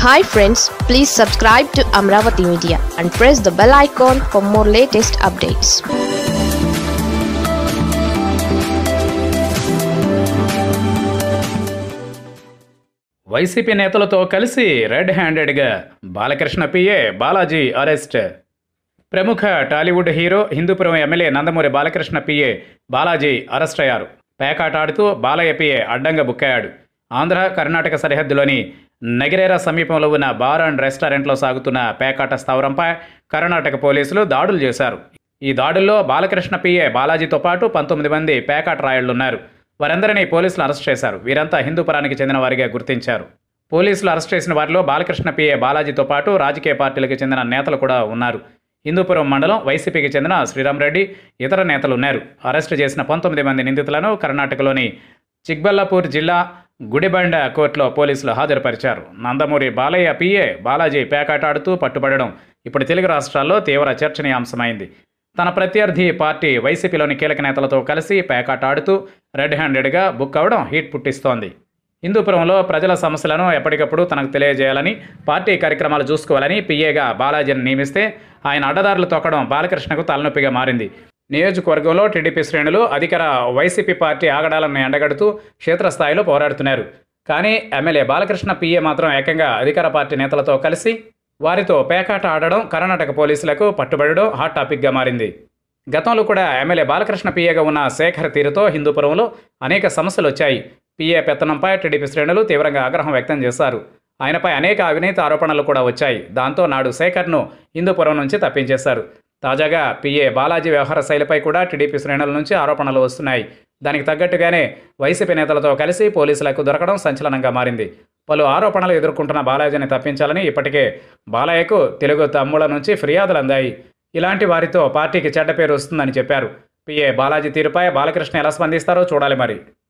hi friends please subscribe to Amaravati media and press the bell icon for more latest updates YCP నేతలతో కలిసి red హ్యాండెడ్గా Balakrishna PA Balaji arrest ప్రముఖ Tollywood hero Hindupuram MLA Nandamuri Balakrishna PA Balaji arrest అయ్యారు పేకాట ఆడుతూ Balayya PA అడ్డంగా బుక్కయ్యాడు ఆంధ్ర కర్ణాటక సరిహద్దులోని నగిరేరా సమీపంలో ఉన్న బార్ అండ్ రెస్టారెంట్లో సాగుతున్న పేకాట స్థావరంపై కర్ణాటక పోలీసులు దాడులు చేశారు ఈ దాడుల్లో బాలకృష్ణ పిఏ బాలాజీతో పాటు పంతొమ్మిది మంది పేకాట రాయళ్లున్నారు వారందరినీ పోలీసులు అరెస్ట్ చేశారు వీరంతా హిందూపురానికి చెందిన వారిగా గుర్తించారు పోలీసులు అరెస్ట్ చేసిన వారిలో బాలకృష్ణ పిఏ బాలాజీతో పాటు రాజకీయ పార్టీలకు చెందిన నేతలు కూడా ఉన్నారు హిందూపురం మండలం వైసీపీకి చెందిన శ్రీరామ్ రెడ్డి ఇతర నేతలు ఉన్నారు అరెస్టు చేసిన పంతొమ్మిది మంది నిందితులను కర్ణాటకలోని చిక్బల్లాపూర్ జిల్లా గుడిబండ కోర్టులో పోలీసులు హాజరుపరిచారు నందమూరి బాలయ్య పిఏ బాలాజీ పేకాట ఆడుతూ పట్టుబడడం ఇప్పుడు తెలుగు రాష్ట్రాల్లో తీవ్ర చర్చనీయాంశమైంది తన ప్రత్యర్థి పార్టీ వైసీపీలోని కీలక నేతలతో కలిసి పేకాట ఆడుతూ రెడ్ హ్యాండెడ్గా బుక్ అవడం హీట్ పుట్టిస్తోంది హిందూపురంలో ప్రజల సమస్యలను ఎప్పటికప్పుడు తనకు తెలియజేయాలని పార్టీ కార్యక్రమాలు చూసుకోవాలని పిఏగా బాలాజీని నియమిస్తే ఆయన అడ్డదారులు తొక్కడం బాలకృష్ణకు తలనొప్పిగా మారింది నియోజకవర్గంలో టీడీపీ శ్రేణులు అధికార వైసీపీ పార్టీ ఆగడాలను ఎండగడుతూ క్షేత్రస్థాయిలో పోరాడుతున్నారు కానీ ఎమ్మెల్యే బాలకృష్ణ పిఏ మాత్రం ఏకంగా అధికార పార్టీ నేతలతో కలిసి వారితో పేకాట ఆడడం కర్ణాటక పోలీసులకు పట్టుబడడం హాట్ టాపిక్గా మారింది గతంలో కూడా ఎమ్మెల్యే బాలకృష్ణ పిఏగా ఉన్న శేఖర్ తీరుతో హిందూపురంలో అనేక సమస్యలు వచ్చాయి పిఏ పెత్తనంపై టీడీపీ శ్రేణులు తీవ్రంగా ఆగ్రహం వ్యక్తం చేశారు ఆయనపై అనేక అవినీతి ఆరోపణలు కూడా వచ్చాయి దాంతో నాడు శేఖర్ను హిందూపురం నుంచి తప్పించేశారు తాజాగా పిఏ బాలాజీ వ్యవహార శైలిపై కూడా టీడీపీ శ్రేణుల నుంచి ఆరోపణలు వస్తున్నాయి దానికి తగ్గట్టుగానే వైసీపీ నేతలతో కలిసి పోలీసులకు దొరకడం సంచలనంగా మారింది పలు ఆరోపణలు ఎదుర్కొంటున్న బాలాజీని తప్పించాలని ఇప్పటికే బాలయ్యకు తెలుగు తమ్ముళ్ల నుంచి ఫిర్యాదులు అందాయి ఇలాంటి వారితో పార్టీకి చెడ్డ పేరు వస్తుందని చెప్పారు పిఏ బాలాజీ తీరుపై బాలకృష్ణ ఎలా స్పందిస్తారో చూడాలి మరి